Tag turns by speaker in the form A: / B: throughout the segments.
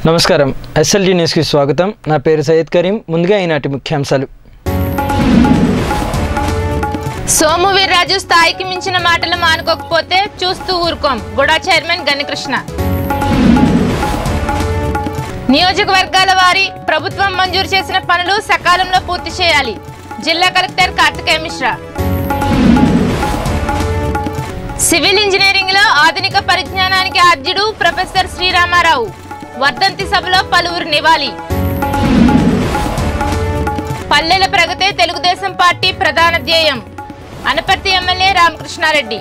A: నమస్కారం ఎస్ఎల్జీ న్యూస్కి స్వాగతం నా పేరు సయ్యద్ కరీం ముందుగా ఈనాటి ముఖ్యాంశాలు
B: సోము వీర్రాజు స్థాయికి మించిన మాటలు మానుకోకపోతే చూస్తూ ఊరుకోం గుడా చైర్మన్ గణకృష్ణ నియోజకవర్గాల వారి ప్రభుత్వం మంజూరు చేసిన పనులు సకాలంలో పూర్తి చేయాలి జిల్లా collector Kartikeya Mishra civil engineering లో ఆధునిక పరిజ్ఞానానికి ఆద్యుడు ప్రొఫెసర్ శ్రీరామారావు వర్ధంతి సభలో పలువురు నివాళి పల్లెల ప్రగతే తెలుగుదేశం పార్టీ ప్రధాన ధ్యేయం అనపర్తి ఎమ్మెల్యే రామకృష్ణారెడ్డి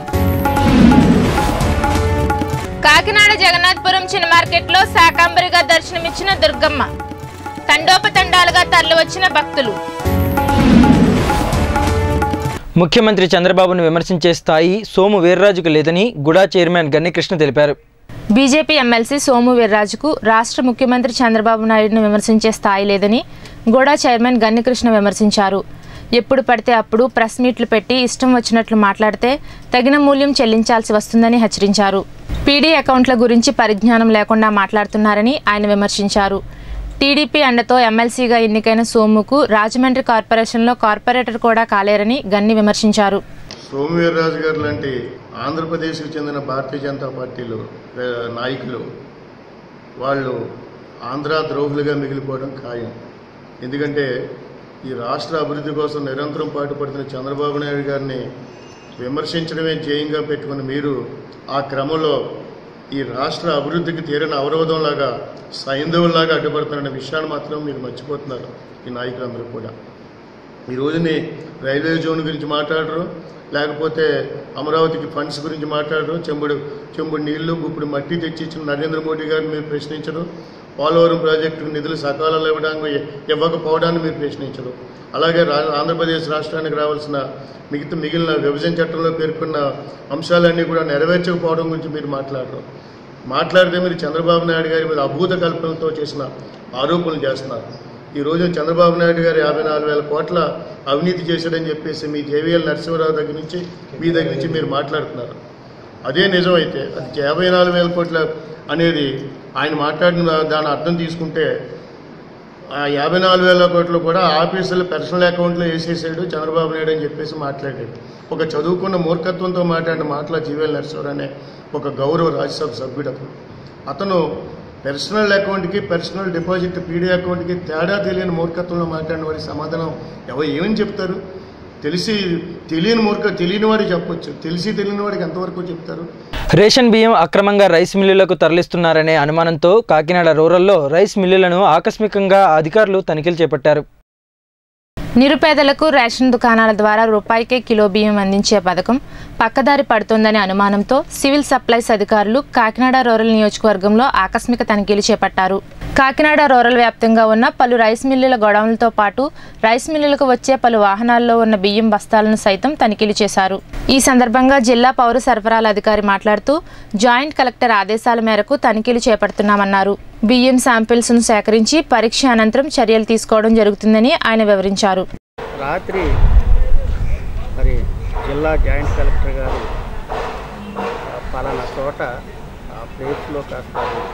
B: కాకినాడ జగన్నాథపురం చిన్న మార్కెట్లో శాకాంబరిగా దర్శనమిచ్చిన దుర్గమ్మ తండోపతండాలుగా తరలివచ్చిన భక్తులు
A: ముఖ్యమంత్రి చంద్రబాబును విమర్శించే స్థాయి సోము వీర్రాజుకు లేదని గుడా చైర్మన్ గన్నికృష్ణ తెలిపారు
B: బీజేపీ ఎమ్మెల్సీ సోము వీర్రాజుకు రాష్ట్ర ముఖ్యమంత్రి చంద్రబాబు నాయుడును విమర్శించే స్థాయి లేదని గోడా చైర్మన్ గన్నికృష్ణ విమర్శించారు ఎప్పుడు పడితే అప్పుడు ప్రెస్ మీట్లు పెట్టి ఇష్టం వచ్చినట్లు మాట్లాడితే తగిన మూల్యం చెల్లించాల్సి వస్తుందని హెచ్చరించారు పీడీ అకౌంట్ల గురించి పరిజ్ఞానం లేకుండా మాట్లాడుతున్నారని ఆయన విమర్శించారు టీడీపీ అండతో ఎమ్మెల్సీగా ఎన్నికైన సోముకు రాజమండ్రి కార్పొరేషన్లో కార్పొరేటర్ కూడా కాలేరని గన్ని విమర్శించారు
C: సోమవీర్రాజు గారు లాంటి ఆంధ్రప్రదేశ్కి చెందిన భారతీయ జనతా పార్టీలో ఆ, నాయకులు వాళ్ళు ఆంధ్ర ద్రోహులుగా మిగిలిపోవడం ఖాయం ఎందుకంటే ఈ రాష్ట్ర అభివృద్ధి కోసం నిరంతరం పాటుపడుతున్న చంద్రబాబు నాయుడు గారిని విమర్శించడమే ధ్యేయంగా పెట్టుకున్న మీరు ఆ క్రమంలో ఈ రాష్ట్ర అభివృద్ధికి తీరని అవరోధంలాగా సైంధవుల్లాగా అడ్డుపడుతున్న విషయాన్ని మాత్రం మీరు మర్చిపోతున్నారు ఈ నాయకులందరూ కూడా ఈ రోజుని రైల్వే జోన్ గురించి మాట్లాడరు లేకపోతే అమరావతికి ఫండ్స్ గురించి మాట్లాడరు చెంబుడు చెంబుడు నీళ్లు ఇప్పుడు మట్టి తెచ్చి ఇచ్చిన నరేంద్ర మోడీ గారిని మీరు ప్రశ్నించరు పోలవరం ప్రాజెక్టుకు నిధులు సకాలంలో ఇవ్వడానికి ఇవ్వకపోవడాన్ని మీరు ప్రశ్నించరు అలాగే రా ఆంధ్రప్రదేశ్ రాష్ట్రానికి రావాల్సిన మిగతా మిగిలిన విభజన చట్టంలో పేర్కొన్న అంశాలన్నీ కూడా నెరవేర్చకపోవడం గురించి మీరు మాట్లాడరు మాట్లాడితే మీరు చంద్రబాబు నాయుడు గారి మీద అభూత కల్పనలతో చేసిన ఆరోపణలు చేస్తున్నారు ఈ రోజు చంద్రబాబు నాయుడు గారు యాభై నాలుగు వేల కోట్ల అవినీతి చేశాడని చెప్పేసి మీ జేవీఎల్ నరసింహరావు దగ్గర నుంచి మీ దగ్గర నుంచి మీరు మాట్లాడుతున్నారు అదే నిజమైతే అది యాభై నాలుగు వేల కోట్ల అనేది ఆయన మాట్లాడిన దాని అర్థం తీసుకుంటే ఆ యాభై నాలుగు వేల కోట్లు కూడా ఆఫీసులు పర్సనల్ అకౌంట్లో వేసేసాడు చంద్రబాబు నాయుడు అని చెప్పేసి మాట్లాడాడు ఒక చదువుకున్న మూర్ఖత్వంతో మాట్లాడిన మాటల జీవీఎల్ నరసింహరావు అనే ఒక గౌరవ రాజ్యసభ సభ్యుడు అతను అతను పర్సనల్ అకౌంట్కి పర్సనల్ డిపాజిట్ పీడీ అకౌంట్కి తేడా తెలియని మూర్ఖత్వంలో మాట్లాడిన వారి సమాధానం ఎవరు ఏమని చెప్తారు తెలిసి తెలియని మూర్ఖ తెలియని వాడికి చెప్పొచ్చు తెలిసి తెలియని వాడికి ఎంతవరకు చెప్తారు
A: రేషన్ బియ్యం అక్రమంగా రైస్ మిల్లులకు తరలిస్తున్నారనే అనుమానంతో కాకినాడ రూరల్లో రైస్ మిల్లులను ఆకస్మికంగా అధికారులు తనిఖీలు చేపట్టారు
B: నిరుపేదలకు రేషన్ దుకాణాల ద్వారా రూపాయికే కిలో బియ్యం అందించే పథకం పక్కదారి పడుతోందనే అనుమానంతో సివిల్ సప్లైస్ అధికారులు కాకినాడ రూరల్ నియోజకవర్గంలో ఆకస్మిక తనిఖీలు చేపట్టారు కాకినాడ రూరల్ వ్యాప్తంగా ఉన్న పలు రైస్ మిల్లుల గొడవలతో పాటు రైస్ మిల్లులకు వచ్చే పలు వాహనాల్లో ఉన్న బియ్యం బస్తాలను సైతం తనిఖీలు చేశారు ఈ సందర్భంగా జిల్లా పౌర సరఫరాల అధికారి మాట్లాడుతూ జాయింట్ కలెక్టర్ ఆదేశాల మేరకు తనిఖీలు చేపడుతున్నామన్నారు బియ్యం శాంపిల్స్ను సేకరించి పరీక్ష అనంతరం చర్యలు తీసుకోవడం జరుగుతుందని ఆయన వివరించారు
D: రాత్రి మరి జిల్లా జాయింట్ కలెక్టర్ గారు ఆ, పలానా చోట ఆ ప్లేస్లో కాస్త అది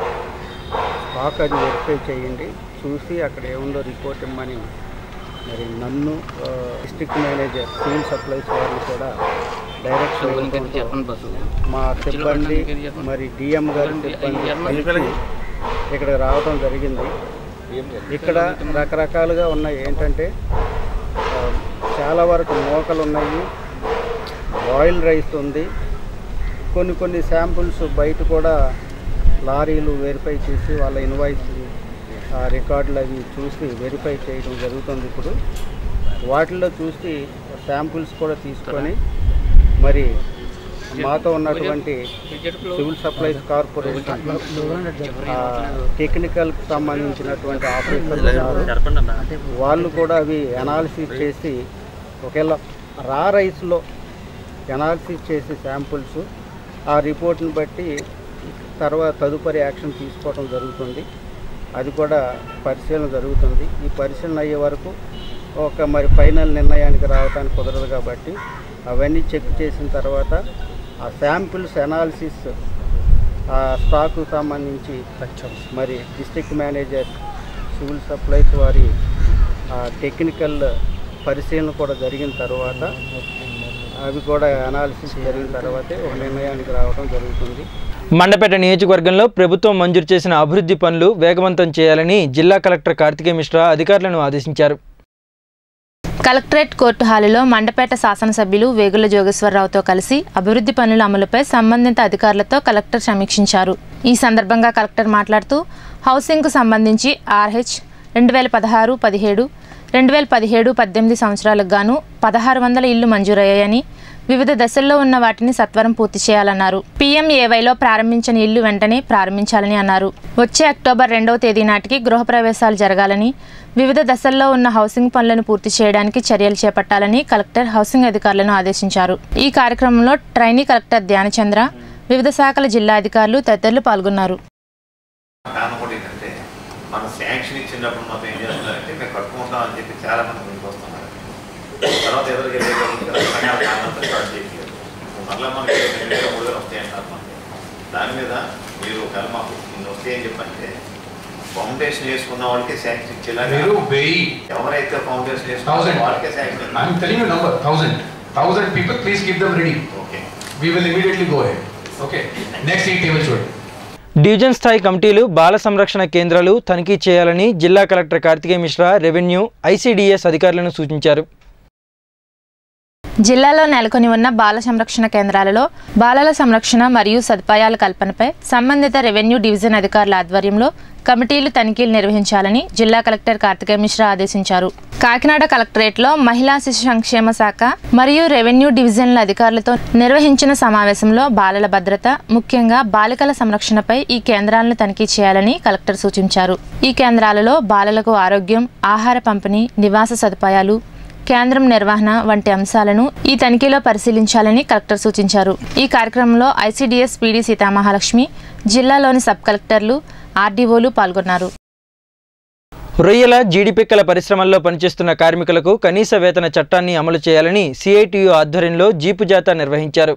D: స్టాక్ అది వెరిఫై చేయండి చూసి అక్కడ ఏముందో రిపోర్ట్ ఇమ్మని మరి నన్ను డిస్ట్రిక్ట్ మేనేజర్ సివిల్ సప్లైస్ వారిని కూడా డైరెక్షన్ ఇవ్వడంతో మా సిబ్బంది మరి డిఎం గారి సిబ్బంది కలిసి ఇక్కడ రావడం జరిగింది ఇక్కడ రకరకాలుగా ఉన్నాయి ఏంటంటే ఆ, చాలా వరకు మోకలు ఉన్నాయి బాయిల్ రైస్ ఉంది కొన్ని కొన్ని శాంపుల్స్ బయట కూడా లారీలు వెరిఫై చేసి వాళ్ళ ఇన్వాయిస్ రికార్డులు అవి చూసి వెరిఫై చేయడం జరుగుతుంది ఇప్పుడు వాటిల్లో చూసి శాంపుల్స్ కూడా తీసుకొని మరి మాతో ఉన్నటువంటి సివిల్ సప్లైస్ కార్పొరేషన్ ఆ, టెక్నికల్కి సంబంధించినటువంటి ఆఫీసర్లు ఉన్నారు. వాళ్ళు కూడా అవి అనాలిసిస్ చేసి ఒకవేళ రా రైస్లో అనాలిసిస్ చేసి శాంపుల్స్ ఆ రిపోర్ట్ని బట్టి తర్వాత తదుపరి యాక్షన్ తీసుకోవడం జరుగుతుంది అది కూడా పరిశీలన జరుగుతుంది ఈ పరిశీలన అయ్యే వరకు ఒక మరి ఫైనల్ నిర్ణయానికి రావడానికి కుదరదు కాబట్టి అవన్నీ చెక్ చేసిన తర్వాత ఆ శాంపిల్స్ అనాలిసిస్ ఆ స్టాకు సంబంధించి మరి డిస్ట్రిక్ట్ మేనేజర్ సివిల్ సప్లైస్ వారి ఆ, టెక్నికల్ పరిశీలన కూడా జరిగిన తర్వాత అవి కూడా అనాలిసిస్ జరిగిన తర్వాతే ఒక నిర్ణయానికి రావడం జరుగుతుంది
A: మండపేట నియోజకవర్గంలో ప్రభుత్వం మంజూరు చేసిన అభివృద్ధి పనులు వేగవంతం చేయాలని జిల్లా కలెక్టర్ కార్తికేయ మిశ్రా అధికారులను ఆదేశించారు
B: కలెక్టరేట్ కోర్టు హాలులో మండపేట శాసనసభ్యులు వేగుల జోగేశ్వరరావుతో కలిసి అభివృద్ధి పనుల అమలుపై సంబంధిత అధికారులతో కలెక్టర్ సమీక్షించారు ఈ సందర్భంగా కలెక్టర్ మాట్లాడుతూ హౌసింగ్కు సంబంధించి ఆర్హెచ్ రెండు వేల పదహారు పదిహేడు రెండు వేల పదిహేడు పద్దెనిమిది సంవత్సరాలకు గాను పదహారు వందల ఇళ్లు మంజూరయ్యాయని వివిధ దశల్లో ఉన్న వాటిని సత్వరం పూర్తి చేయాలన్నారు పీఎంఏవైలో ప్రారంభించిన ఇల్లు వెంటనే ప్రారంభించాలని అన్నారు వచ్చే అక్టోబర్ రెండవ తేదీ నాటికి గృహప్రవేశాలు జరగాలని వివిధ దశల్లో ఉన్న హౌసింగ్ పనులను పూర్తి చేయడానికి చర్యలు చేపట్టాలని కలెక్టర్ హౌసింగ్ అధికారులను ఆదేశించారు ఈ కార్యక్రమంలో ట్రైనీ కలెక్టర్ ధ్యానచంద్ర వివిధ శాఖల జిల్లా అధికారులు తదితరులు పాల్గొన్నారు
E: కారణం కూడా ఏంటంటే మన శాంక్షన్ ఇచ్చినప్పుడు మొత్తం ఏం చేస్తున్నారంటే మేము కట్టుకుంటాం అని చెప్పి చాలా మంది ముందుకు వస్తున్నారు తర్వాత ఎదురు కారణంతో స్టార్ట్ చేయట్లేదు మళ్ళీ మనకి రెండు వేల మూడు వేలు వస్తాయంటారు మనకి దాని మీద మీరు ఒకవేళ మాకు ఇన్ని వస్తాయని చెప్పంటే ఫౌండేషన్ వేసుకున్న వాళ్ళకి శాంక్షన్ ఇచ్చేలాగా
F: మీరు వెయ్యి
E: ఎవరైతే ఫౌండేషన్ వేసుకున్నారో
F: థౌసండ్
E: వాళ్ళకే sanction
F: I'm telling you number thousand thousand people please keep them ready
E: okay
F: we will immediately go ahead okay next ఈ టేబుల్ చూడండి
A: డివిజన్ స్థాయి కమిటీలు బాల సంరక్షణ కేంద్రాలు తనిఖీ చేయాలని జిల్లా collector Kartikeya Mishra revenue ICDS అధికారులను సూచించారు
B: జిల్లాలో నెలకొని ఉన్న బాల సంరక్షణ కేంద్రాలలో బాలల సంరక్షణ మరియు సదుపాయాల కల్పనపై సంబంధిత రెవెన్యూ డివిజన్ అధికారుల ఆధ్వర్యంలో కమిటీలు తనిఖీలు నిర్వహించాలని జిల్లా కలెక్టర్ కార్తికేయ మిశ్రా ఆదేశించారు కాకినాడ కలెక్టరేట్లో మహిళా శిశు సంక్షేమ శాఖ మరియు రెవెన్యూ డివిజన్ల అధికారులతో నిర్వహించిన సమావేశంలో బాలల భద్రత ముఖ్యంగా బాలికల సంరక్షణపై ఈ కేంద్రాలను తనిఖీ చేయాలని కలెక్టర్ సూచించారు ఈ కేంద్రాలలో బాలలకు ఆరోగ్యం ఆహార పంపిణీ నివాస సదుపాయాలు కేంద్రం నిర్వహణ వంటి అంశాలను ఈ తనిఖీలో పరిశీలించాలని కలెక్టర్ సూచించారు ఈ కార్యక్రమంలో ఐసీడీఎస్ పీడీ సీతామహాలక్ష్మి జిల్లాలోని సబ్ కలెక్టర్లు ఆర్డీఓలు పాల్గొన్నారు
A: రొయ్యల జీడిపిక్కల పరిశ్రమల్లో పనిచేస్తున్న కార్మికులకు కనీస వేతన చట్టాన్ని అమలు చేయాలని సిఐటియు ఆధ్వర్యంలో జీపు జాతా నిర్వహించారు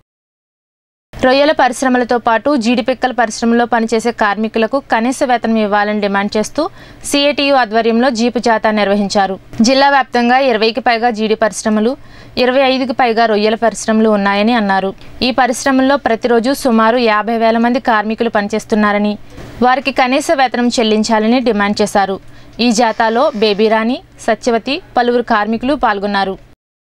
B: రొయ్యల పరిశ్రమలతో పాటు జీడిపిక్కల పరిశ్రమలో పనిచేసే కార్మికులకు కనీస వేతనం ఇవ్వాలని డిమాండ్ చేస్తూ సిఐటియు ఆధ్వర్యంలో జీపు జాతా నిర్వహించారు జిల్లా వ్యాప్తంగా ఇరవైకి పైగా జీడి పరిశ్రమలు ఇరవై ఐదుకి పైగా రొయ్యల పరిశ్రమలు ఉన్నాయని అన్నారు ఈ పరిశ్రమల్లో ప్రతిరోజు సుమారు యాభై వేల మంది కార్మికులు పనిచేస్తున్నారని వారికి కనీస వేతనం చెల్లించాలని డిమాండ్ చేశారు ఈ జాతాలో బేబీరాణి సత్యవతి పలువురు కార్మికులు పాల్గొన్నారు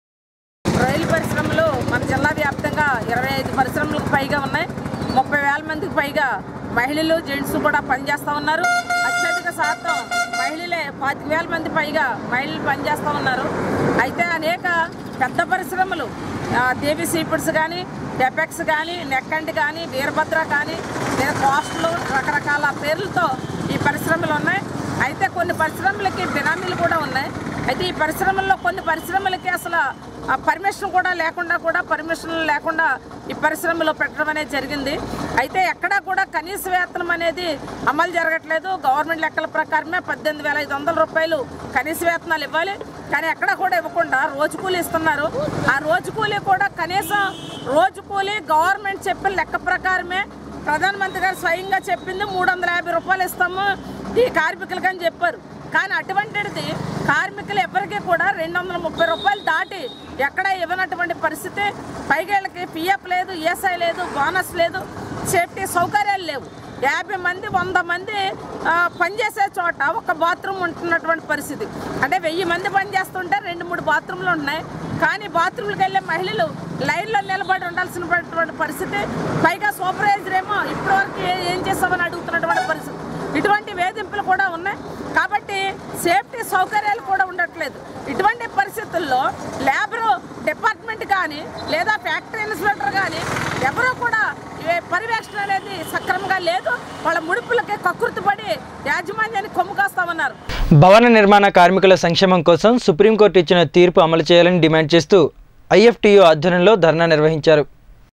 G: రైలు పరిశ్రమలు మన జిల్లా వ్యాప్తంగా ఇరవై ఐదు పరిశ్రమలకు పైగా ఉన్నాయి ముప్పై వేల మందికి పైగా మహిళలు జెంట్స్ కూడా పనిచేస్తూ ఉన్నారు అత్యధిక శాతం మహిళలే పాతిక వేల మంది పైగా మహిళలు పనిచేస్తూ ఉన్నారు అయితే అనేక పెద్ద పరిశ్రమలు ఆ, దేవి సీఫుడ్స్ కానీ డెపెక్స్ కానీ నెక్కండి కానీ వీరభద్ర కానీ లేదా కోస్టలు రకరకాల పేర్లతో ఈ పరిశ్రమలు ఉన్నాయి అయితే కొన్ని పరిశ్రమలకి బినామీలు కూడా ఉన్నాయి అయితే ఈ పరిశ్రమల్లో కొన్ని పరిశ్రమలకి అసలు ఆ పర్మిషన్ కూడా లేకుండా కూడా పర్మిషన్ లేకుండా ఈ పరిశ్రమలో పెట్టడం అనేది జరిగింది అయితే ఎక్కడా కూడా కనీస వేతనం అనేది అమలు జరగట్లేదు గవర్నమెంట్ లెక్కల ప్రకారమే పద్దెనిమిది వేల ఐదు వందల రూపాయలు కనీస వేతనాలు ఇవ్వాలి కానీ ఎక్కడ కూడా ఇవ్వకుండా రోజు కూలీ ఇస్తున్నారు ఆ రోజు కూలీ కూడా కనీసం రోజు కూలీ గవర్నమెంట్ చెప్పిన లెక్క ప్రకారమే ప్రధానమంత్రి గారు స్వయంగా చెప్పింది మూడు వందల యాభై రూపాయలు ఇస్తాము ఈ కార్మికులకి అని చెప్పారు కానీ అటువంటిది కార్మికులు ఎవరికి కూడా రెండు వందల ముప్పై రూపాయలు దాటి ఎక్కడ ఇవ్వనటువంటి పరిస్థితి పైగా వీళ్ళకి పిఎఫ్ లేదు ఈఎస్ఐ లేదు బోనస్ లేదు సేఫ్టీ సౌకర్యాలు లేవు యాభై మంది వంద మంది ఆ, పనిచేసే చోట ఒక బాత్రూమ్ ఉంటున్నటువంటి పరిస్థితి అంటే వెయ్యి మంది పనిచేస్తుంటే రెండు మూడు బాత్రూమ్లు ఉన్నాయి కానీ బాత్రూమ్లకు వెళ్ళే మహిళలు లైన్లో నిలబడి ఉండాల్సినటువంటి పరిస్థితి పైగా సూపర్వైజర్ ఏమో ఇప్పటివరకు ఏ- ఏం చేస్తామని అడుగుతున్నటువంటి పరిస్థితి ఇటువంటి వేధింపులు కూడా ఉన్నాయి కాబట్టి సేఫ్టీ సౌకర్యాలు కూడా ఉండట్లేదు ఇటువంటి పరిస్థితుల్లో లేబర్ డిపార్ట్మెంట్ కానీ లేదా ఫ్యాక్టరీ ఇన్స్పెక్టర్ కానీ ఎవరూ కూడా ఈ పర్యవేక్షణ అనేది సక్రమంగా లేదు వాళ్ళ ముడుపులకి కకృతిపడి యాజమాన్యాన్ని కొమ్ము కాస్తామన్నారు
A: భవన నిర్మాణ కార్మికుల సంక్షేమం కోసం సుప్రీంకోర్టు ఇచ్చిన తీర్పు అమలు చేయాలని డిమాండ్ చేస్తూ ఐఎఫ్టియు ఆధ్వర్యంలో ధర్నా నిర్వహించారు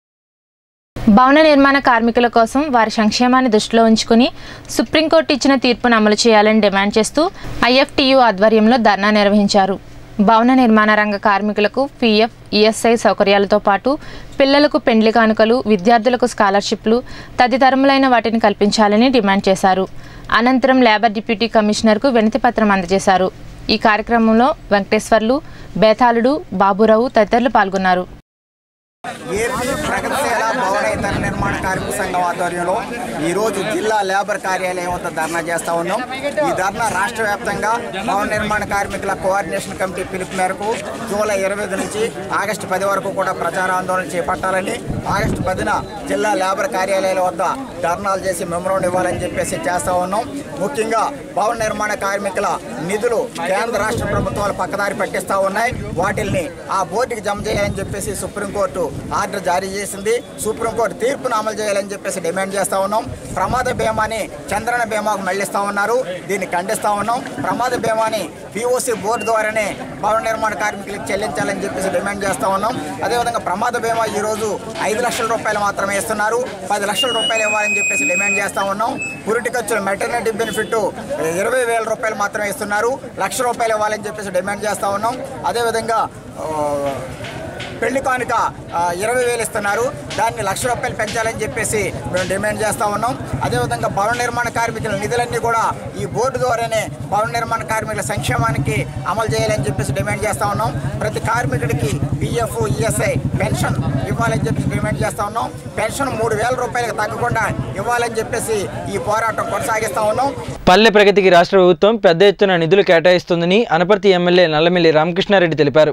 B: భవన నిర్మాణ కార్మికుల కోసం వారి సంక్షేమాన్ని దృష్టిలో ఉంచుకుని సుప్రీంకోర్టు ఇచ్చిన తీర్పును అమలు చేయాలని డిమాండ్ చేస్తూ ఐఎఫ్టియు ఆధ్వర్యంలో ధర్నా నిర్వహించారు భవన నిర్మాణ రంగ కార్మికులకు పీఎఫ్ ఈఎస్ఐ సౌకర్యాలతో పాటు పిల్లలకు పెండ్లి కానుకలు విద్యార్థులకు స్కాలర్షిప్లు తదితరములైన వాటిని కల్పించాలని డిమాండ్ చేశారు అనంతరం లేబర్ డిప్యూటీ కమిషనర్కు వినతి పత్రం అందజేశారు ఈ కార్యక్రమంలో వెంకటేశ్వర్లు బేతాళుడు బాబురావు తదితరులు పాల్గొన్నారు
H: ఏపీ ప్రగతిశీల భవనేతర నిర్మాణ కార్మిక సంఘం ఆధ్వర్యంలో ఈరోజు జిల్లా లేబర్ కార్యాలయం వద్ద ధర్నా చేస్తా ఉన్నాం ఈ ధర్నా రాష్ట్ర వ్యాప్తంగా భవన నిర్మాణ కార్మికుల కోఆర్డినేషన్ కమిటీ పిలుపు మేరకు జూలై ఇరవై నుంచి ఆగస్టు పది వరకు కూడా ప్రచార ఆందోళన చేపట్టాలని ఆగస్టు పదిన జిల్లా లేబర్ కార్యాలయాల వద్ద ధర్నాలు చేసి మెమోరం ఇవ్వాలని చెప్పేసి చేస్తా ఉన్నాం ముఖ్యంగా భవన నిర్మాణ కార్మికుల నిధులు కేంద్ర రాష్ట్ర ప్రభుత్వాలు పక్కదారి పట్టిస్తూ ఉన్నాయి వాటిల్ని ఆ బోర్డుకి జమ చేయాలని చెప్పేసి సుప్రీంకోర్టు ఆర్డర్ జారీ చేసింది సుప్రీంకోర్టు తీర్పును అమలు చేయాలని చెప్పేసి డిమాండ్ చేస్తా ఉన్నాం ప్రమాద బీమాని చంద్రన బీమాకు మళ్లిస్తా ఉన్నారు దీన్ని ఖండిస్తా ఉన్నాం ప్రమాద బీమాని పిఓసి బోర్డు ద్వారానే భవన నిర్మాణ కార్మికులకు చెల్లించాలని చెప్పేసి డిమాండ్ చేస్తా ఉన్నాం అదేవిధంగా ప్రమాద బీమా ఈ రోజు ఐదు లక్షల రూపాయలు మాత్రమే ఇస్తున్నారు పది లక్షల రూపాయలు ఇవ్వాలని చెప్పేసి డిమాండ్ చేస్తా ఉన్నాం పురిటి ఖర్చులు మెటర్నిటీ బెనిఫిట్ ఇరవై వేల రూపాయలు మాత్రమే ఇస్తున్నారు లక్ష రూపాయలు ఇవ్వాలని చెప్పేసి డిమాండ్ చేస్తా ఉన్నాం అదేవిధంగా ఆ, పెళ్లి కానుక ఆ, ఇరవై వేలు ఇస్తున్నారు దాన్ని లక్ష రూపాయలు పెంచాలని చెప్పేసి మేము డిమాండ్ చేస్తా ఉన్నాం అదేవిధంగా భవన నిర్మాణ కార్మికుల నిధులన్నీ కూడా ఈ బోర్డు ద్వారానే భవన నిర్మాణ కార్మికుల సంక్షేమానికి అమలు చేయాలని చెప్పేసి డిమాండ్ చేస్తా ఉన్నాం ప్రతి కార్మికుడికి పిఎఫ్ ఈఎస్ఐ పెన్షన్ ఇవ్వాలని చెప్పేసి డిమాండ్ చేస్తా ఉన్నాం పెన్షన్ మూడు వేల రూపాయలకు తగ్గకుండా ఇవ్వాలని చెప్పేసి ఈ పోరాటం కొనసాగిస్తా ఉన్నాం
A: పల్లె ప్రగతికి రాష్ట్ర ప్రభుత్వం పెద్ద ఎత్తున నిధులు కేటాయిస్తుందని అనపర్తి ఎమ్మెల్యే నల్లమిల్లి రామకృష్ణారెడ్డి తెలిపారు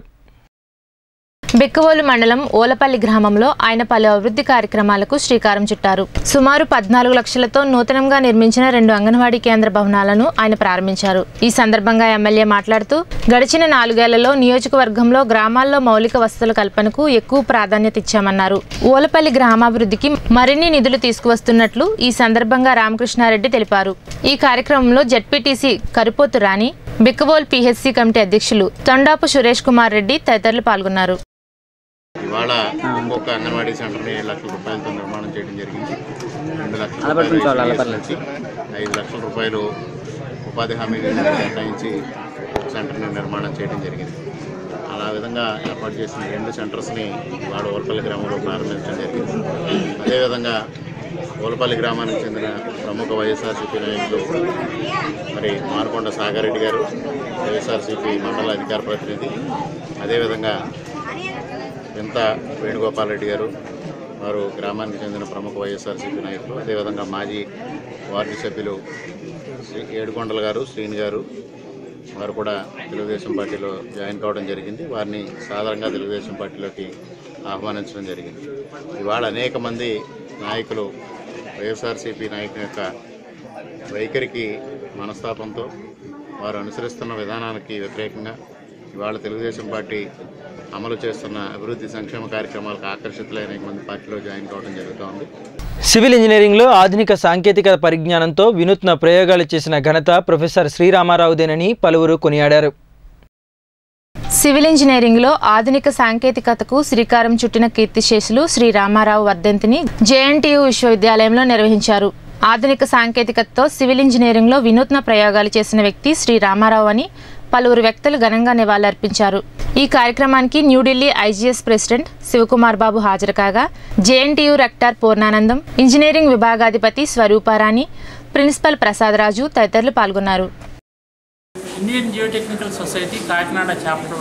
B: బిక్కవోలు మండలం ఓలపల్లి గ్రామంలో ఆయన పలు అభివృద్ధి కార్యక్రమాలకు శ్రీకారం చుట్టారు సుమారు పద్నాలుగు లక్షలతో నూతనంగా నిర్మించిన రెండు అంగన్వాడీ కేంద్ర భవనాలను ఆయన ప్రారంభించారు ఈ సందర్భంగా ఎమ్మెల్యే మాట్లాడుతూ గడిచిన నాలుగేళ్లలో నియోజకవర్గంలో గ్రామాల్లో మౌలిక వసతుల కల్పనకు ఎక్కువ ప్రాధాన్యత ఇచ్చామన్నారు ఓలపల్లి గ్రామాభివృద్ధికి మరిన్ని నిధులు తీసుకువస్తున్నట్లు ఈ సందర్భంగా రామకృష్ణారెడ్డి తెలిపారు ఈ కార్యక్రమంలో ZPTC Karipothu Rani Bikkavol PHC committee అధ్యక్షులు తొండాపు సురేష్ కుమార్ రెడ్డి తదితరులు పాల్గొన్నారు
I: ఇవాళ ఇంకొక అంగన్వాడీ సెంటర్ని ఏడు లక్షల రూపాయలతో నిర్మాణం చేయడం జరిగింది రెండు లక్షల రూపాయలు నుంచి ఐదు లక్షల రూపాయలు ఉపాధి హామీ నిధులు కేటాయించి సెంటర్ని నిర్మాణం చేయడం జరిగింది అలా విధంగా ఏర్పాటు చేసిన రెండు సెంటర్స్ని ఇవాళ ఓలపల్లి గ్రామంలో ప్రారంభించడం జరిగింది అదేవిధంగా ఓలపల్లి గ్రామానికి చెందిన ప్రముఖ వైఎస్ఆర్సీపీ నాయకులు మరి మారకొండ సాగారెడ్డి గారు వైఎస్ఆర్సీపీ మండల అధికార ప్రతినిధి అదేవిధంగా వింత వేణుగోపాల్ రెడ్డి గారు వారు గ్రామానికి చెందిన ప్రముఖ వైఎస్ఆర్సీపీ నాయకులు అదేవిధంగా మాజీ వార్డు సభ్యులు శ్రీ ఏడుకొండల గారు శ్రీని గారు వారు కూడా తెలుగుదేశం పార్టీలో జాయిన్ కావడం జరిగింది వారిని సాధారణంగా తెలుగుదేశం పార్టీలోకి ఆహ్వానించడం జరిగింది ఇవాళ అనేక మంది నాయకులు వైఎస్ఆర్సీపీ నాయకుని యొక్క వైఖరికి మనస్తాపంతో వారు అనుసరిస్తున్న విధానానికి వ్యతిరేకంగా ఇవాళ తెలుగుదేశం పార్టీ అమలు చేస్తున్న అభివృద్ధి సంక్షేమ కార్యక్రమాలకు ఆకర్షితులై అనేక మంది పార్టీలో జాయిన్ కావడం జరుగుతోంది
A: సివిల్ ఇంజనీరింగ్లో ఆధునిక సాంకేతిక పరిజ్ఞానంతో వినూత్న ప్రయోగాలు చేసిన ఘనత ప్రొఫెసర్ శ్రీరామారావుదేనని పలువురు కొనియాడారు
B: సివిల్ ఇంజనీరింగ్లో ఆధునిక సాంకేతికతకు శ్రీకారం చుట్టిన కీర్తిశేషులు శ్రీ రామారావు వర్ధంతిని జేఎన్టీయు విశ్వవిద్యాలయంలో నిర్వహించారు ఆధునిక సాంకేతికతతో సివిల్ ఇంజనీరింగ్లో వినూత్న ప్రయోగాలు చేసిన వ్యక్తి శ్రీ రామారావు అని పలువురు వ్యక్తులు ఘనంగా నివాళులర్పించారు ఈ కార్యక్రమానికి న్యూఢిల్లీ ఐజీఎస్ ప్రెసిడెంట్ శివకుమార్ బాబు హాజరు కాగా జేఎన్టీయు రెక్టార్ పూర్ణానందం ఇంజనీరింగ్ విభాగాధిపతి స్వరూపారాణి ప్రిన్సిపల్ ప్రసాదరాజు తదితరులు పాల్గొన్నారు
J: Indian geotechnical society Kakinada chapter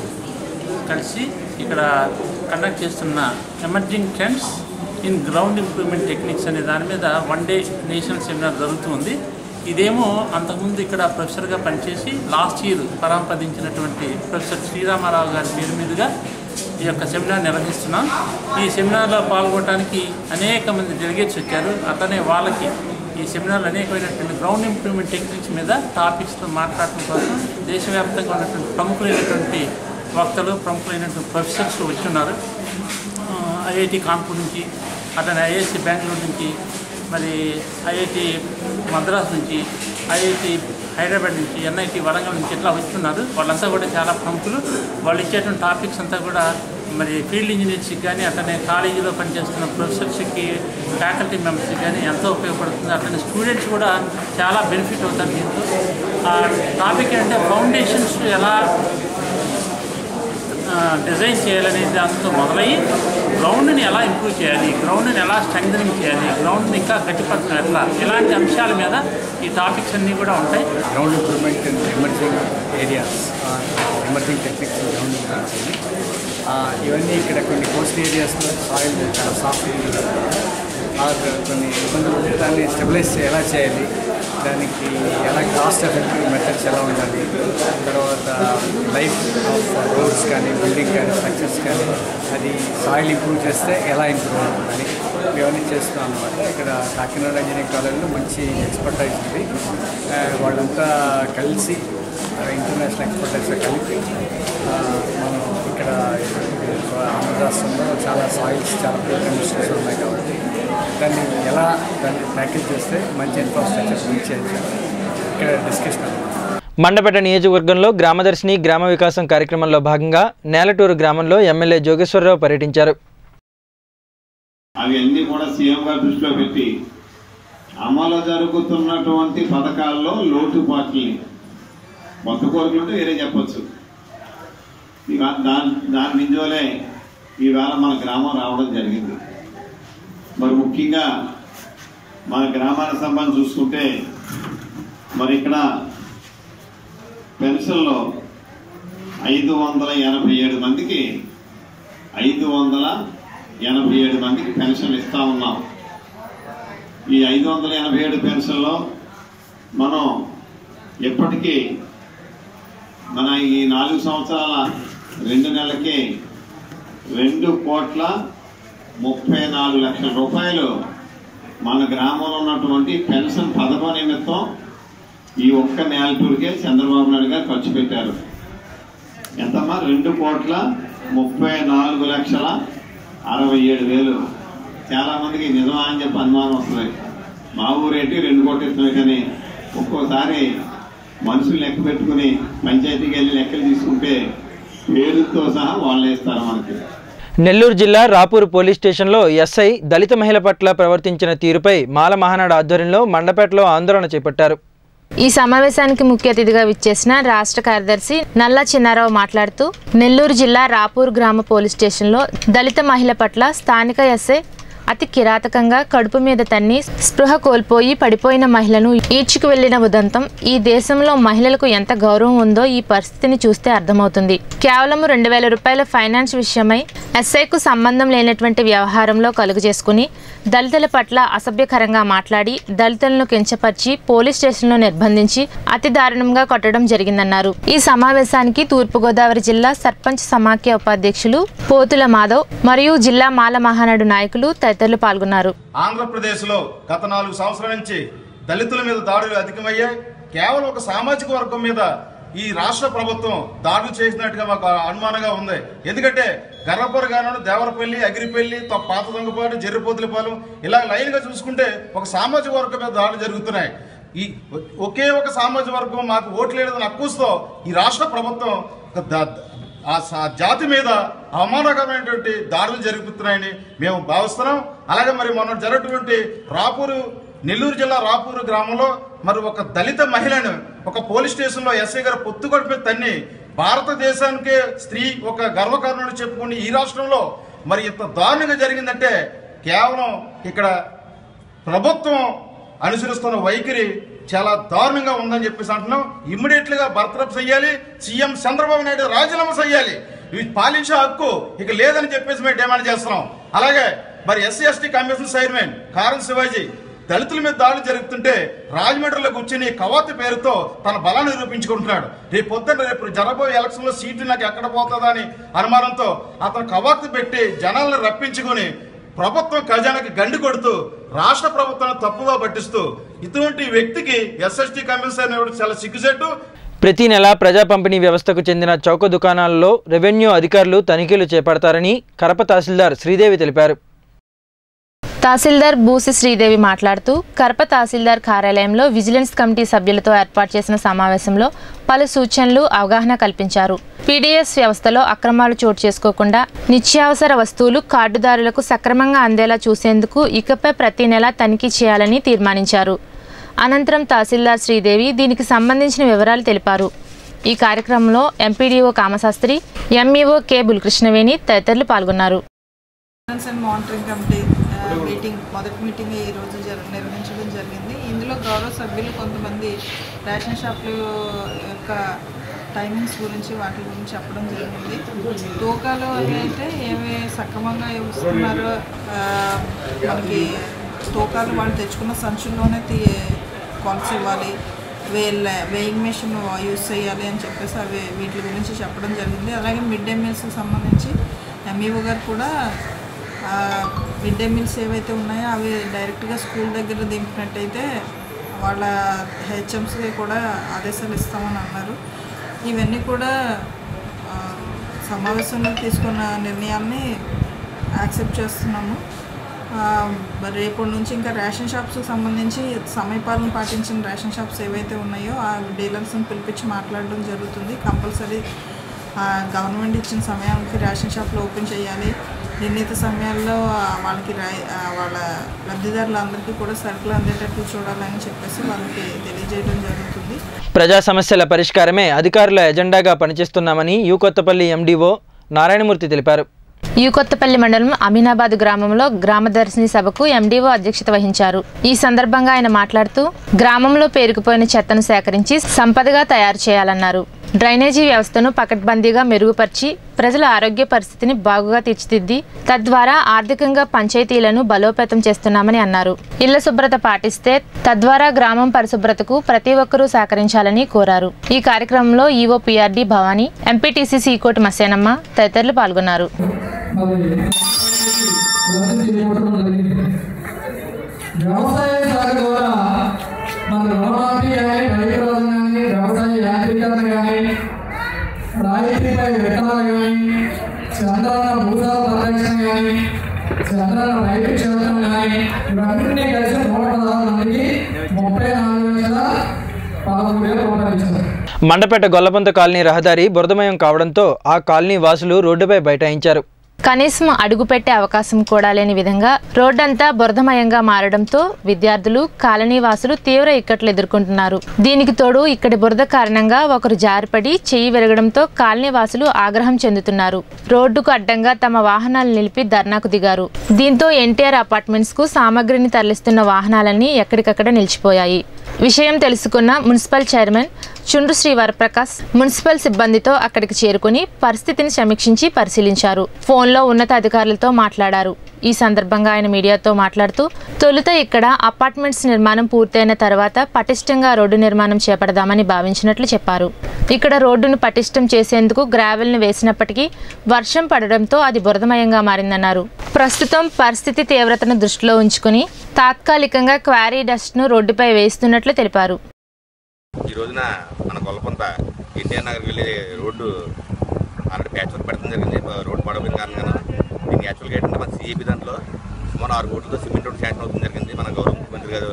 J: కలిసి ఇక్కడ కండక్ట్ చేస్తున్న emerging trends in ground improvement techniques అనే దాని మీద వన్ డే నేషనల్ సెమినార్ జరుగుతుంది ఇదేమో అంతకుముందు ఇక్కడ ప్రొఫెసర్గా పనిచేసి లాస్ట్ ఇయర్ పరాంపదించినటువంటి ప్రొఫెసర్ శ్రీరామారావు గారి పేరు మీదుగా ఈ యొక్క సెమినార్ నిర్వహిస్తున్నాం ఈ సెమినార్లో పాల్గొనడానికి అనేక మంది డెలిగేట్స్ వచ్చారు అట్లనే వాళ్ళకి ఈ సెమినార్లు అనేకమైనటువంటి గ్రౌండ్ ఇంప్రూవ్మెంట్ టెక్నిక్స్ మీద టాపిక్స్తో మాట్లాడటం కోసం దేశవ్యాప్తంగా ఉన్నటువంటి ప్రముఖులైనటువంటి వక్తలు ప్రముఖులైనటువంటి ప్రొఫెసర్స్ వచ్చున్నారు ఐఐటి కాన్పూర్ నుంచి అట్లనే ఐఐసి బెంగళూరు నుంచి మరి ఐఐటి మద్రాస్ నుంచి ఐఐటి హైదరాబాద్ నుంచి ఎన్ఐటి వరంగల్ నుంచి ఇట్లా వస్తున్నారు వాళ్ళంతా కూడా చాలా ప్రముఖులు వాళ్ళు ఇచ్చేటువంటి టాపిక్స్ అంతా కూడా మరి ఫీల్డ్ ఇంజనీర్స్కి కానీ అట్లనే కాలేజీలో పనిచేస్తున్న ప్రొఫెసర్స్కి ఫ్యాకల్టీ మెంబర్స్కి కానీ ఎంతో ఉపయోగపడుతుంది అట్లనే స్టూడెంట్స్ కూడా చాలా బెనిఫిట్ అవుతారు దీంతో ఆ టాపిక్ ఏంటంటే ఫౌండేషన్స్ ఎలా డిజైన్ చేయాలనే దాంతో మొదలయ్యి గ్రౌండ్ని ఎలా ఇంప్రూవ్ చేయాలి గ్రౌండ్ని ఎలా స్ట్రెంగ్ చేయాలి గ్రౌండ్ని ఇంకా గట్టిపరచడం ఎట్లా ఇలాంటి అంశాల మీద ఈ టాపిక్స్ అన్నీ కూడా ఉంటాయి
K: ground improvement in emerging areas emerging techniques ground improvement ఇవన్నీ ఇక్కడ కొన్ని కోస్ట్ ఏరియాస్లో సాయిల్ చాలా సాఫ్ట్ ఆర్ కొన్ని ఇబ్బందులు ఉంటే దాన్ని స్టెబిలైజ్ ఎలా చేయాలి దానికి ఎలా కాస్ట్ ఎఫెక్టివ్ మెథడ్స్ ఎలా ఉండాలి తర్వాత లైఫ్ ఆఫ్ రోడ్స్ కానీ బిల్డింగ్ కానీ స్ట్రక్చర్స్ కానీ అది సాయిల్ ఇంప్రూవ్ చేస్తే ఎలా ఇంప్రూవ్ అవుతుందని ఇవన్నీ చేస్తున్నాం అనమాట ఇక్కడ కాకినాడ ఇంజనీరింగ్ కాలేజ్లో మంచి ఎక్స్పర్టైజ్ ఉంది ఆ, వాళ్ళంతా కలిసి ఇంటర్నేషనల్ ఎక్స్పర్టైజ్ కలిపి ఆ, మనం ఇక్కడ ఆంధ్ర రాష్ట్రంలో చాలా సాయిల్స్ చాలా ప్యూర్ కెమిస్ట్రీస్ ఉన్నాయి కాబట్టి దాన్ని ఎలా దాన్ని ప్యాకేజ్ చేస్తే మంచి ఇన్ఫ్రాస్ట్రక్చర్ బిల్డ్ చేయొచ్చు ఇక్కడ డిస్కషన్ అనమాట
A: మండపేట నియోజకవర్గంలో గ్రామదర్శిని గ్రామ వికాసం కార్యక్రమంలో భాగంగా నేలటూరు గ్రామంలో ఎమ్మెల్యే జోగేశ్వరరావు పర్యటించారు
L: అవి అన్ని కూడా సీఎం గారు దృష్టిలో పెట్టి అమలు జరుగుతున్నటువంటి పథకాల్లో లోటుపాట్లని కొత్త కోరికలు ఉంటే వేరే చెప్పొచ్చు ఇక దాని దాని నింజోలే ఈవేళ మన గ్రామం రావడం జరిగింది మరి ముఖ్యంగా మన గ్రామానికి సంబంధించి చూసుకుంటే మరి ఇక్కడ పెన్షన్లో ఐదు వందల ఎనభై ఏడు మందికి ఐదు వందల ఎనభై ఏడు మందికి పెన్షన్ ఇస్తా ఉన్నాం ఈ ఐదు వందల ఎనభై ఏడు పెన్షన్లో మనం ఎప్పటికీ మన ఈ నాలుగు సంవత్సరాల రెండు నెలలకి రెండు కోట్ల ముప్పై నాలుగు లక్షల రూపాయలు మన గ్రామంలో ఉన్నటువంటి పెన్షన్ పథకం నిమిత్తం ఈ ఒక్క నేలటూరుకే చంద్రబాబు నాయుడు గారు ఖర్చు పెట్టారు ఎంతమ్మా రెండు కోట్ల ముప్పై నాలుగు లక్షల అరవై ఏడు వేలు చాలా మందికి నిజమా అని చెప్పి అనుమానం వస్తుంది మా ఊరేంటి రెండు కోట్లు ఇస్తున్నాయి కానీ ఒక్కోసారి మనుషులు లెక్క పెట్టుకుని పంచాయతీకి వెళ్ళి లెక్కలు తీసుకుంటే పేరుతో సహా వాళ్ళే ఇస్తారు మనకి
A: నెల్లూరు జిల్లా రాపూర్ పోలీస్ స్టేషన్లో ఎస్ఐ దళిత మహిళ పట్ల ప్రవర్తించిన తీరుపై మాల మహానాడు ఆధ్వర్యంలో మండపేటలో ఆందోళన చేపట్టారు
B: ఈ సమావేశానికి ముఖ్య అతిథిగా విచ్చేసిన రాష్ట్ర కార్యదర్శి నల్ల చిన్నారావు మాట్లాడుతూ నెల్లూరు జిల్లా రాపూర్ గ్రామ పోలీస్ స్టేషన్లో దళిత మహిళ పట్ల స్థానిక ఎస్ఐ అతి కిరాతకంగా కడుపు మీద తన్ని స్పృహ కోల్పోయి పడిపోయిన మహిళను ఈడ్చుకు వెళ్లిన ఉదంతం ఈ దేశంలో మహిళలకు ఎంత గౌరవం ఉందో ఈ పరిస్థితిని చూస్తే అర్థమవుతుంది కేవలం రెండు వేల రూపాయల ఫైనాన్స్ విషయమై ఎస్ఐకు సంబంధం లేనటువంటి వ్యవహారంలో కలుగు చేసుకుని దళితుల పట్ల అసభ్యకరంగా మాట్లాడి దళితులను కించపరిచి పోలీస్ స్టేషన్లో నిర్బంధించి అతి దారుణంగా కొట్టడం జరిగిందన్నారు ఈ సమావేశానికి తూర్పుగోదావరి జిల్లా సర్పంచ్ సమాఖ్య ఉపాధ్యక్షులు పోతుల మాధవ్ మరియు జిల్లా మాల మహానాడు నాయకులు తదితరులు పాల్గొన్నారు
M: ఆంధ్రప్రదేశ్లో గత నాలుగు సంవత్సరాల నుంచి దళితుల మీద దాడులు అధికమయ్యాయి కేవలం ఒక సామాజిక వర్గం మీద ఈ రాష్ట్ర ప్రభుత్వం దాడులు చేసినట్టుగా మాకు అనుమానంగా ఉంది ఎందుకంటే గర్రపుర కానుండి దేవరపల్లి అగిరిపల్లి త- పాత దొంగపాటు జర్రిపోతులపాలెం ఇలా లైన్గా చూసుకుంటే ఒక సామాజిక వర్గం మీద దాడులు జరుగుతున్నాయి ఈ ఒకే ఒక సామాజిక వర్గం మాకు ఓట్లేదని అక్కుస్తో ఈ రాష్ట్ర ప్రభుత్వం ఒక ద- ఆ సా- జాతి మీద అవమానకరమైనటువంటి దాడులు జరుగుతున్నాయని మేము భావిస్తున్నాం అలాగే మరి మొన్న జరిగినటువంటి రాపూరు నెల్లూరు జిల్లా రాపూరు గ్రామంలో మరి ఒక దళిత మహిళను ఒక పోలీస్ స్టేషన్లో ఎస్ఐ గారు పొత్తుకొడి మీద తన్ని భారతదేశానికే స్త్రీ ఒక గర్వకారణుడు చెప్పుకుని ఈ రాష్ట్రంలో మరి ఇంత దారుణంగా జరిగిందంటే కేవలం ఇక్కడ ప్రభుత్వం అనుసరిస్తున్న వైఖరి చాలా దారుణంగా ఉందని చెప్పేసి అంటున్నాం ఇమ్మీడియట్ గా బర్తరఫ్ చేయాలి సీఎం చంద్రబాబు నాయుడు రాజీనామా చేయాలి ఇవి పాలించే హక్కు ఇక లేదని చెప్పేసి మేము డిమాండ్ చేస్తున్నాం అలాగే మరి ఎస్సీ ఎస్టీ కమిషన్ చైర్మన్ కారం శివాజీ దళితుల మీద దాడులు జరుగుతుంటే రాజమండ్రిలో కూర్చుని కవాతు పేరుతో తన బలాన్ని నిరూపించుకుంటున్నాడు రేపు పొద్దున్న రేపు జరగబోయే ఎలక్షన్ లో సీటు నాకు ఎక్కడ పోతుందని అనుమానంతో అతను కవాతు పెట్టి జనాలను రప్పించుకొని ప్రభుత్వం ఖజానాకి గండి కొడుతూ రాష్ట్ర ప్రభుత్వాన్ని తప్పుగా పట్టిస్తూ ఇటువంటి వ్యక్తికి ఎస్ఎస్టీ కమిషన్ ఇవ్వడం చాలా సిగ్గుచెట్టు
A: ప్రతి నెల ప్రజా పంపిణీ వ్యవస్థకు చెందిన చౌక దుకాణాలలో రెవెన్యూ అధికారులు తనిఖీలు చేపడతారని కరప తహసీల్దార్ శ్రీదేవి తెలిపారు
B: తహసీల్దార్ బూసి శ్రీదేవి మాట్లాడుతూ కరప తహసీల్దార్ కార్యాలయంలో విజిలెన్స్ కమిటీ సభ్యులతో ఏర్పాటు చేసిన సమావేశంలో పలు సూచనలు అవగాహన కల్పించారు పీడీఎస్ వ్యవస్థలో అక్రమాలు చోటు చేసుకోకుండా నిత్యావసర వస్తువులు కార్డుదారులకు సక్రమంగా అందేలా చూసేందుకు ఇకపై ప్రతి నెల తనిఖీ చేయాలని తీర్మానించారు అనంతరం తహసీల్దార్ శ్రీదేవి దీనికి సంబంధించిన వివరాలు తెలిపారు ఈ కార్యక్రమంలో MPDO Kamasastri MEO K Bal Krishnaveni తదితరులు పాల్గొన్నారు
N: governance and monitoring committee uh, meeting మొదటి మీటింగ్ ఈ రోజు జర నిర్వహించడం జరిగింది ఇందులో గౌరవ సభ్యులు కొంతమంది రేషన్ షాపుల యొక్క టైమింగ్స్ గురించి వాటి గురించి చెప్పడం జరిగింది తూకాలు అవి అయితే ఏమి సక్రమంగా ఇస్తున్నారో ఆ, మనకి తూకాలు వాళ్ళు తెచ్చుకున్న సంచుల్లోనే తీ కొలసి ఇవ్వాలి వేల వేయింగ్ మెషిన్ యూస్ చేయాలి అని చెప్పేసి అవి వీటి గురించి చెప్పడం జరిగింది అలాగే మిడ్ డే మీల్స్కి సంబంధించి ఎంఈఓ గారు కూడా మిడ్ డే మీల్స్ ఏవైతే ఉన్నాయో అవి డైరెక్ట్గా స్కూల్ దగ్గర దింపినట్టయితే వాళ్ళ హెచ్ఎంసీ కూడా ఆదేశాలు ఇస్తామని అన్నారు ఇవన్నీ కూడా ఆ, సమావేశంలో తీసుకున్న నిర్ణయాల్ని యాక్సెప్ట్ చేస్తున్నాము ఆ, మరి రేపటి నుంచి ఇంకా రేషన్ షాప్స్కి సంబంధించి సమయపాలన పాటించిన రేషన్ షాప్స్ ఏవైతే ఉన్నాయో ఆ డీలర్స్ని పిలిపించి మాట్లాడడం జరుగుతుంది కంపల్సరీ గవర్నమెంట్ ఇచ్చిన సమయానికి రేషన్ షాప్లు ఓపెన్ చేయాలి నిర్ణీత సమయాల్లో ఆ, వాళ్ళకి రై- ఆ, వాళ్ళ లబ్ధిదారులందరికీ కూడా సరుకులు అందేటట్లు చూడాలని చెప్పేసి వాళ్ళకి తెలియజేయడం జరుగుతుంది
A: ప్రజా సమస్యల పరిష్కారమే అధికారుల ఎజెండాగా పనిచేస్తున్నామని యూ కొత్తపల్లి ఎండీఓ నారాయణమూర్తి తెలిపారు
B: యు కొత్తపల్లి మండలం అమీనాబాద్ గ్రామంలో గ్రామ దర్శిని సభకు ఎండీఓ అధ్యక్షత వహించారు ఈ సందర్భంగా ఆయన మాట్లాడుతూ గ్రామంలో పేరుకుపోయిన చెత్తను సేకరించి సంపదగా తయారు చేయాలన్నారు డ్రైనేజీ వ్యవస్థను పకడ్బందీగా మెరుగుపరిచి ప్రజల ఆరోగ్య పరిస్థితిని బాగుగా తీర్చిదిద్ది తద్వారా ఆర్థికంగా పంచాయతీలను బలోపేతం చేస్తున్నామని అన్నారు ఇళ్ల శుభ్రత పాటిస్తే తద్వారా గ్రామం పరిశుభ్రతకు ప్రతి ఒక్కరూ సహకరించాలని కోరారు ఈ కార్యక్రమంలో EO PRD Bhavani MPTC Seekoti Masenamma తదితరులు పాల్గొన్నారు
O: వ్యవసాయ శాఖ ద్వారా మన రుణమాఫీ కానీ రైతు రోజు కానీ వ్యవసాయ యాంత్రీకరణ కానీ రాయితీపై విత్తనాలు కానీ చంద్రన్న భూసాల పరిరక్షణ కానీ చంద్రన్న రైతు క్షేత్రం కానీ ఇవన్నీ కలిసి నూట పదహారు మందికి ముప్పై నాలుగు లక్షల పదమూడు వేల రూపాయలు ఇచ్చారు
A: మండపేట గొల్లబంత కాలనీ రహదారి బురదమయం కావడంతో ఆ కాలనీ వాసులు రోడ్డుపై బైఠాయించారు
B: కనీసం అడుగు పెట్టే అవకాశం కూడా లేని విధంగా రోడ్డంతా బురదమయంగా మారడంతో విద్యార్థులు కాలనీ వాసులు తీవ్ర ఇక్కట్లు ఎదుర్కొంటున్నారు దీనికి తోడు ఇక్కడి బురద కారణంగా ఒకరు జారిపడి చెయ్యి విరగడంతో కాలనీ వాసులు ఆగ్రహం చెందుతున్నారు రోడ్డుకు అడ్డంగా తమ వాహనాలు నిలిపి ధర్నాకు దిగారు దీంతో ఎన్టీఆర్ అపార్ట్మెంట్స్ కు సామగ్రిని తరలిస్తున్న వాహనాలన్నీ ఎక్కడికక్కడ నిలిచిపోయాయి విషయం తెలుసుకున్న మున్సిపల్ చైర్మన్ చుండ్రు శ్రీ వరప్రకాశ్ మున్సిపల్ సిబ్బందితో అక్కడికి చేరుకుని పరిస్థితిని సమీక్షించి పరిశీలించారు ఫోన్లో ఉన్నత అధికారులతో మాట్లాడారు ఈ సందర్భంగా ఆయన మీడియాతో మాట్లాడుతూ తొలుత ఇక్కడ అపార్ట్మెంట్స్ నిర్మాణం పూర్తయిన తర్వాత పటిష్టంగా రోడ్డు నిర్మాణం చేపడదామని భావించినట్లు చెప్పారు ఇక్కడ రోడ్డును పటిష్టం చేసేందుకు గ్రావెల్ను వేసినప్పటికీ వర్షం పడడంతో అది బురదమయంగా మారిందన్నారు ప్రస్తుతం పరిస్థితి తీవ్రతను దృష్టిలో ఉంచుకుని తాత్కాలికంగా క్వారీ డస్ట్ను రోడ్డుపై వేస్తున్నట్లు తెలిపారు
P: ఈ రోజున మన గొల్లపంత ఎన్టీఆర్ నగర్ వెళ్ళే రోడ్డు ఆల్రెడీ ప్యాచ్ వర్క్ పెడతాం జరిగింది రోడ్డు పడబోయిన కారణంగా దీనికి యాక్చువల్గా ఏంటంటే మన సిఏపి దాంట్లో సుమారు ఆరు కోట్లతో సిమెంట్ రోడ్ శాంక్షన్ అవుతుంది జరిగింది మన గౌరవ ముఖ్యమంత్రి గారు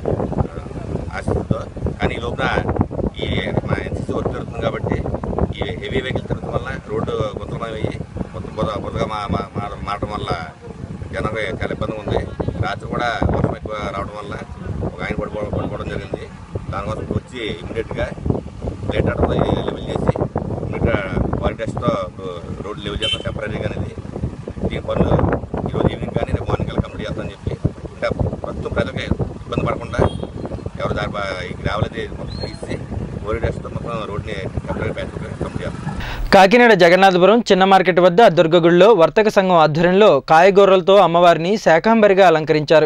P: ఆశీస్సుతో కానీ ఈ లోపల ఈ మన ఎన్సీసీ వర్క్ జరుగుతుంది కాబట్టి ఈ హెవీ వెహికల్ తిరగడం వల్ల రోడ్డు గుంతలమయం అయ్యి మొత్తం బురద బురదగా మా మా- మా- మారడం వల్ల జనాలకు చాలా ఇబ్బందిగా ఉంది రాత్రి కూడా వర్షం ఎక్కువ రావడం వల్ల ఒక ఆయన పడిపోవడం పడిపోవడం జరిగింది దానికోసం ఇప్పుడు వచ్చి ఇమీడియట్గా లేట్ ఆర్డర్ లెవెల్ చేసి ఇమీడియట్గా క్వాలిటీ టెస్ట్తో ఇప్పుడు రోడ్డు లెవెల్ చేస్తాం టెంపరీగా అనేది దీని పనులు ఈరోజు ఈవినింగ్ కానీ రేపు మార్నింగ్ కల్లా కంప్లీట్ చేస్తామని చెప్పి ఇంకా ప్రస్తుతం ప్రజలకి ఇబ్బంది పడకుండా ఎవరు దాని ఈ గ్రావెల్ అనేది మొత్తం తీసి క్వాలిటీ టెస్ట్తో మొత్తం రోడ్ని టెంపరీ ప్యాచ్ కంప్లీట్ చేస్తాం
A: కాకినాడ జగన్నాథపురం చిన్న మార్కెట్ వద్ద దుర్గగుడిలో వర్తక సంఘం ఆధ్వర్యంలో కాయగూరలతో అమ్మవారిని శాకాంబరిగా అలంకరించారు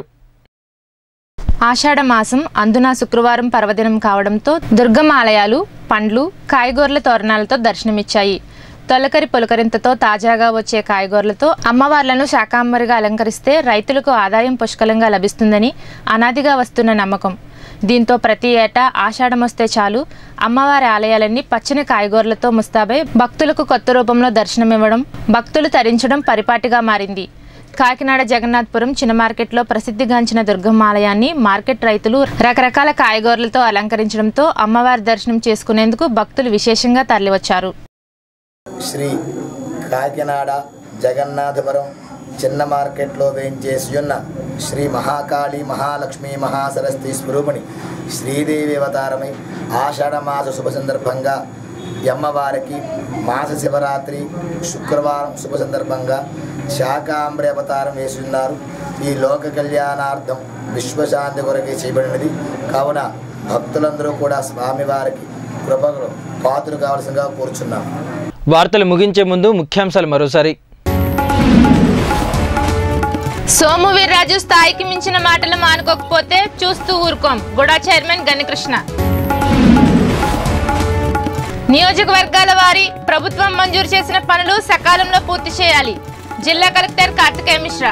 B: ఆషాఢ మాసం అందున శుక్రవారం పర్వదినం కావడంతో దుర్గమ్మ ఆలయాలు పండ్లు కాయగూరల తోరణాలతో దర్శనమిచ్చాయి తొలకరి పులకరింతతో తాజాగా వచ్చే కాయగూరలతో అమ్మవార్లను శాకాంబరిగా అలంకరిస్తే రైతులకు ఆదాయం పుష్కలంగా లభిస్తుందని అనాదిగా వస్తున్న నమ్మకం దీంతో ప్రతి ఏటా ఆషాఢం వస్తే చాలు అమ్మవారి ఆలయాలన్నీ పచ్చని కాయగూరలతో ముస్తాబై భక్తులకు కొత్త రూపంలో దర్శనమివ్వడం భక్తులు తరించడం పరిపాటిగా మారింది కాకినాడ జగన్నాథపురం చిన్న మార్కెట్లో ప్రసిద్ధిగాంచిన దుర్గమ్మ ఆలయాన్ని మార్కెట్ రైతులు రకరకాల కాయగూరలతో అలంకరించడంతో అమ్మవారి దర్శనం చేసుకునేందుకు భక్తులు విశేషంగా తరలివచ్చారు
Q: శ్రీ కాకినాడ జగన్నాథపురం చిన్న మార్కెట్లో వేయించేసి ఉన్న శ్రీ మహాకాళి మహాలక్ష్మి మహాసరస్వతి స్వరూపిణి శ్రీదేవి అవతారమై ఆషాఢమాస శుభ సందర్భంగా ఈ అమ్మవారికి మాస శివరాత్రి శుక్రవారం శుభ సందర్భంగా శాకాంబరి అవతారం వేసి ఉన్నారు ఈ లోక కళ్యాణార్థం విశ్వశాంతి కొరకే చేయబడినది కావున భక్తులందరూ కూడా స్వామివారికి కృపలు పాత్రలు కావాల్సిందిగా కూర్చున్నాం
A: వార్తలు ముగించే ముందు ముఖ్యాంశాలు మరోసారి
B: సోము వీర్రాజు స్థాయికి మించిన మాటలు మానుకోకపోతే చూస్తూ ఊరుకోం గుడా చైర్మన్ గణకృష్ణ నియోజకవర్గాల వారి ప్రభుత్వం మంజూరు చేసిన పనులు సకాలంలో పూర్తి చేయాలి జిల్లా collector Kartikeya Mishra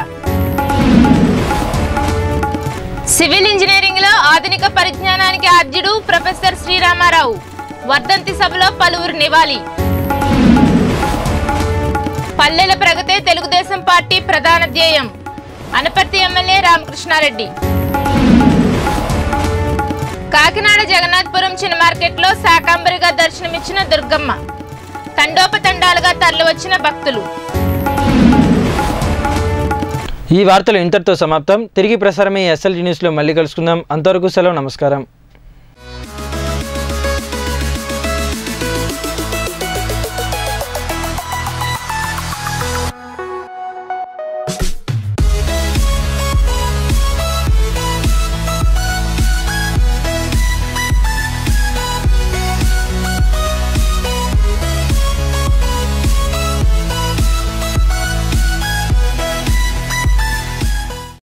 B: civil engineering లో ఆధునిక పరిజ్ఞానానికి ఆద్యుడు ప్రొఫెసర్ శ్రీరామారావు వర్ధంతి సభలో పలువురు నివాళి పల్లెల ప్రగతే తెలుగుదేశం పార్టీ ప్రధాన ధ్యేయం అనపర్తి ఎమ్మెల్యే రామకృష్ణారెడ్డి కాకినాడ జగన్నాథపురం చిన్న మార్కెట్లో శాకాంబరిగా దర్శనమిచ్చిన దుర్గమ్మ తండోపతండాలుగా తరలివచ్చిన భక్తులు
A: ఈ వార్తలు ఇంతటితో సమాప్తం తిరిగి ప్రసారమయ్యే ఎస్ఎల్జీ న్యూస్లో మళ్ళీ కలుసుకుందాం అంతవరకు సెలవు నమస్కారం